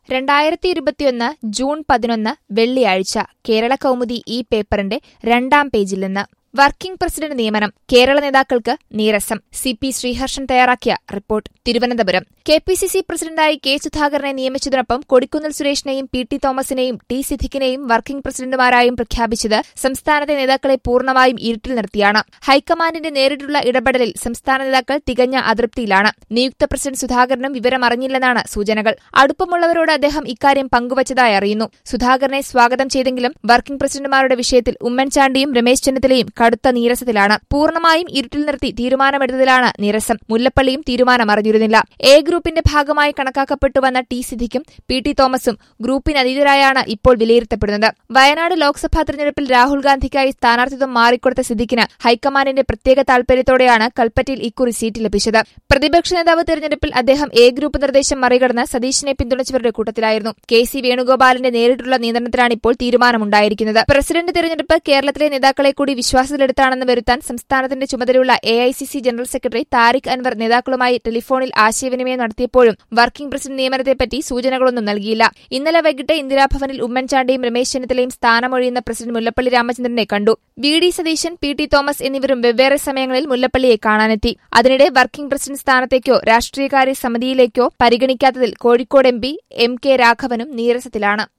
രണ്ടായിരത്തി ഇരുപത്തിയൊന്ന് ജൂൺ പതിനൊന്ന് വെള്ളിയാഴ്ച കേരള കൗമുദി ഈ പേപ്പറിന്റെ രണ്ടാം പേജിൽ നിന്ന് വർക്കിംഗ് പ്രസിഡന്റ് നിയമനം കേരള നേതാക്കൾക്ക് നീരസം സി പി ശ്രീഹർഷൻ തയ്യാറാക്കിയ report Thiruvananthapuram K P C C പ്രസിഡന്റായി കെ സുധാകരനെ നിയമിച്ചതിനൊപ്പം കൊടിക്കുന്നിൽ സുരേഷിനെയും പി ടി തോമസിനെയും ടി സിദ്ദിഖിനെയും വർക്കിംഗ് പ്രസിഡന്റുമാരായും പ്രഖ്യാപിച്ചത് സംസ്ഥാനത്തെ നേതാക്കളെ പൂർണ്ണമായും ഇരുട്ടിൽ നിർത്തിയാണ് ഹൈക്കമാൻഡിന്റെ നേരിട്ടുള്ള ഇടപെടലിൽ സംസ്ഥാന നേതാക്കൾ തികഞ്ഞ അതൃപ്തിയിലാണ് നിയുക്ത പ്രസിഡന്റ് സുധാകരനും വിവരം അറിഞ്ഞില്ലെന്നാണ് സൂചനകൾ അടുപ്പമുള്ളവരോട് അദ്ദേഹം ഇക്കാര്യം പങ്കുവച്ചതായി അറിയുന്നു സുധാകരനെ സ്വാഗതം ചെയ്തെങ്കിലും വർക്കിംഗ് പ്രസിഡന്റുമാരുടെ വിഷയത്തിൽ ഉമ്മൻചാണ്ടിയും രമേശ് ചെന്നിത്തലയും കടുത്ത നീരസത്തിലാണ് പൂർണ്ണമായും ഇരുട്ടിൽ നിർത്തി തീരുമാനമെടുത്തതിലാണ് നീരസം മുല്ലപ്പള്ളിയും തീരുമാനം അറിഞ്ഞിരുന്നില്ല എ ഗ്രൂപ്പിന്റെ ഭാഗമായി കണക്കാക്കപ്പെട്ടുവന്ന ടി സിദ്ദിഖും പി ടി തോമസും ഗ്രൂപ്പിന് അതീതരായാണ് ഇപ്പോൾ വിലയിരുത്തപ്പെടുന്നത് വയനാട് ലോക്സഭാ തെരഞ്ഞെടുപ്പിൽ രാഹുൽ ഗാന്ധിക്കായി സ്ഥാനാർത്ഥിത്വം മാറിക്കൊടുത്ത സിദ്ദിഖിന് ഹൈക്കമാൻഡിന്റെ പ്രത്യേക താൽപര്യത്തോടെയാണ് കൽപ്പറ്റയിൽ ഇക്കുറി സീറ്റ് ലഭിച്ചത് പ്രതിപക്ഷ നേതാവ് തെരഞ്ഞെടുപ്പിൽ അദ്ദേഹം എ ഗ്രൂപ്പ് നിർദ്ദേശം മറികടന്ന് സതീശിനെ പിന്തുണച്ചവരുടെ കൂട്ടത്തിലായിരുന്നു കെ സി വേണുഗോപാലിന്റെ നേരിട്ടുള്ള നിയന്ത്രണത്തിലാണ് ഇപ്പോൾ തീരുമാനമുണ്ടായിരിക്കുന്നത് പ്രസിഡന്റ് തെരഞ്ഞെടുപ്പ് കേരളത്തിലെ നേതാക്കളെ കൂടി വിശ്വാസത്തിലെടുത്താണെന്ന് വരുത്താൻ സംസ്ഥാനത്തിന്റെ ചുമതലയുള്ള A I C C general secretary Tariq Anwar നേതാക്കളുമായി ടെലിഫോണിൽ ആശയവിനിമയം നടത്തിയപ്പോഴും വർക്കിംഗ് പ്രസിഡന്റ് നിയമനത്തെപ്പറ്റി സൂചനകളൊന്നും നൽകിയില്ല ഇന്നലെ വൈകിട്ട് ഇന്ദിരാഭവനിൽ ഉമ്മൻചാണ്ടിയും രമേശ് ചെന്നിത്തലയും സ്ഥാനമൊഴിയുന്ന പ്രസിഡന്റ് മുല്ലപ്പള്ളി രാമചന്ദ്രനെ കണ്ടു V D Satheesan P T Thomas എന്നിവരും വെവ്വേറെ സമയങ്ങളിൽ മുല്ലപ്പള്ളിയെ കാണാനെത്തി അതിനിടെ വർക്കിംഗ് പ്രസിഡന്റ് സ്ഥാനത്തേക്കോ രാഷ്ട്രീയകാര്യ സമിതിയിലേക്കോ പരിഗണിക്കാത്തതിൽ Kozhikode M P M K രാഘവനും നീരസത്തിലാണ്